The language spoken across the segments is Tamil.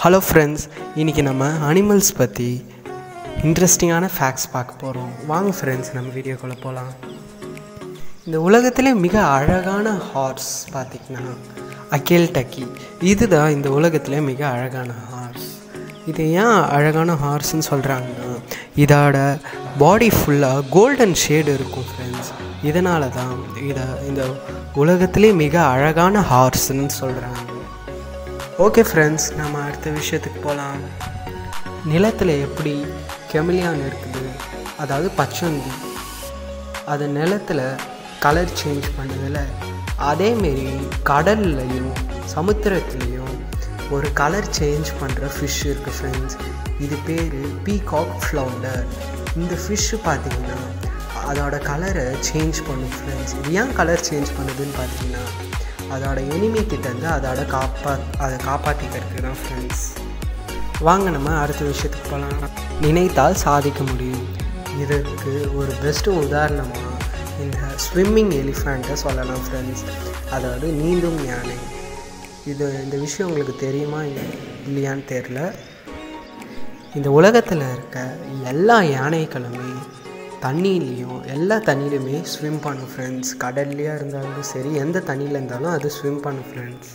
ஹலோ ஃப்ரெண்ட்ஸ் இன்றைக்கி நம்ம அனிமல்ஸ் பற்றி இன்ட்ரெஸ்டிங்கான ஃபேக்ட்ஸ் பார்க்க போகிறோம் வாங்க ஃப்ரெண்ட்ஸ் நம்ம வீடியோக்குள்ளே போகலாம் இந்த உலகத்திலே மிக அழகான ஹார்ஸ் பார்த்திங்கன்னா அகேல் டக்கி இதுதான் இந்த உலகத்திலே மிக அழகான ஹார்ஸ் இது ஏன் அழகான ஹார்ஸ்னு சொல்கிறாங்கன்னா இதோட பாடி ஃபுல்லாக கோல்டன் ஷேடு இருக்கும் ஃப்ரெண்ட்ஸ் இதனால தான் இதை இந்த உலகத்திலே மிக அழகான ஹார்ஸ்ன்னு சொல்கிறாங்க ஓகே ஃப்ரெண்ட்ஸ் நம்ம அடுத்த விஷயத்துக்கு போகலாம் நிலத்தில் எப்படி கெமிலியான் இருக்குது அதாவது பச்சந்தி அது நிலத்தில் கலர் சேஞ்ச் பண்ணுதில்ல அதேமாரி கடல்லையும் சமுத்திரத்துலேயும் ஒரு கலர் சேஞ்ச் பண்ணுற ஃபிஷ் இருக்குது ஃப்ரெண்ட்ஸ் இது பேர் பீகாக் ஃப்ளவுண்டர் இந்த ஃபிஷ்ஷு பார்த்தீங்கன்னா அதோட கலரை சேஞ்ச் பண்ணும் ஃப்ரெண்ட்ஸ் இது ஏன் கலர் சேஞ்ச் பண்ணுதுன்னு பார்த்தீங்கன்னா அதோட எனிமி கிட்டேருந்து அதோட காப்பா அதை காப்பாற்றிக்கிறதுக்கு தான் ஃப்ரெண்ட்ஸ் வாங்க நம்ம அடுத்த விஷயத்துக்கு போகலாம் நினைத்தால் சாதிக்க முடியும் இதற்கு ஒரு பெஸ்ட்டு உதாரணமாக இந்த ஸ்விம்மிங் எலிஃபண்ட்டை சொல்லலாம் ஃப்ரெண்ட்ஸ் அதாவது நீந்தும் யானை இது இந்த விஷயம் உங்களுக்கு தெரியுமா இல்லையான்னு தெரில இந்த உலகத்தில் இருக்க எல்லா யானைகளுமே தண்ணியிலையும் எல்லா தண்ணியிலுமே ஸ்விம் பண்ணும் ஃப்ரெண்ட்ஸ் கடல்லையா இருந்தாலும் சரி எந்த தண்ணியில் இருந்தாலும் அது ஸ்விம் பண்ணும் ஃப்ரெண்ட்ஸ்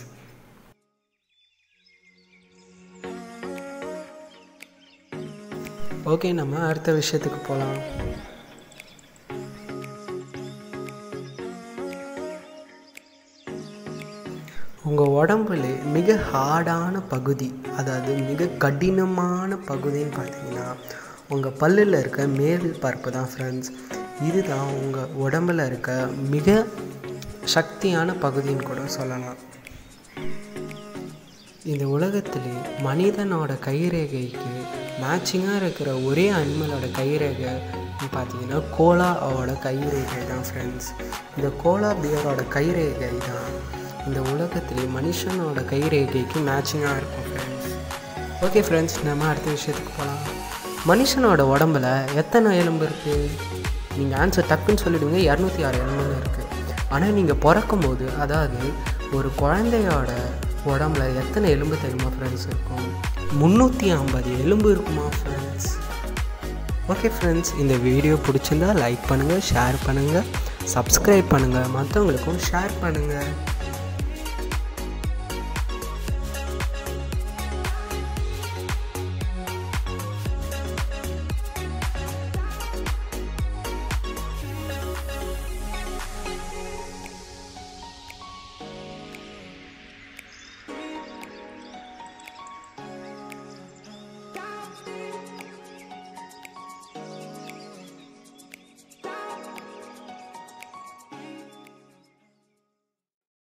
ஓகே நம்ம அடுத்த விஷயத்துக்கு போகலாம் உங்கள் உடம்புல மிக ஹார்டான பகுதி அதாவது மிக கடினமான பகுதின்னு பார்த்தீங்கன்னா உங்கள் பல்லில் இருக்க மேல் பரப்பு தான் ஃப்ரெண்ட்ஸ் இதுதான் உங்கள் உடம்பில் இருக்க மிக சக்தியான பகுதின்னு கூட சொல்லலாம் இந்த உலகத்திலே மனிதனோட கைரேகைக்கு மேட்சிங்காக இருக்கிற ஒரே அனிமலோட கைரேகை பார்த்தீங்கன்னா கோலா அவரோட கைரேகை தான் ஃப்ரெண்ட்ஸ் இந்த கோலா பியரோட கைரேகை தான் இந்த உலகத்திலே மனுஷனோட கைரேகைக்கு மேட்சிங்காக இருக்கும் ஃப்ரெண்ட்ஸ் ஓகே ஃப்ரெண்ட்ஸ் நம்ம அடுத்த விஷயத்துக்கு போகலாம் மனுஷனோட உடம்புல எத்தனை எலும்பு இருக்குது நீங்கள் ஆன்சர் டக்குன்னு சொல்லிவிடுங்க இரநூத்தி ஆறு எலும்புன்னு இருக்குது ஆனால் நீங்கள் பிறக்கும் போது அதாவது ஒரு குழந்தையோட உடம்புல எத்தனை எலும்பு தெரியுமா ஃப்ரெண்ட்ஸ் இருக்கும் முந்நூற்றி ஐம்பது எலும்பு இருக்குமா ஃப்ரெண்ட்ஸ் ஓகே ஃப்ரெண்ட்ஸ் இந்த வீடியோ பிடிச்சிருந்தா லைக் பண்ணுங்கள் ஷேர் பண்ணுங்கள் சப்ஸ்கிரைப் பண்ணுங்கள் மற்றவங்களுக்கும் ஷேர் பண்ணுங்கள்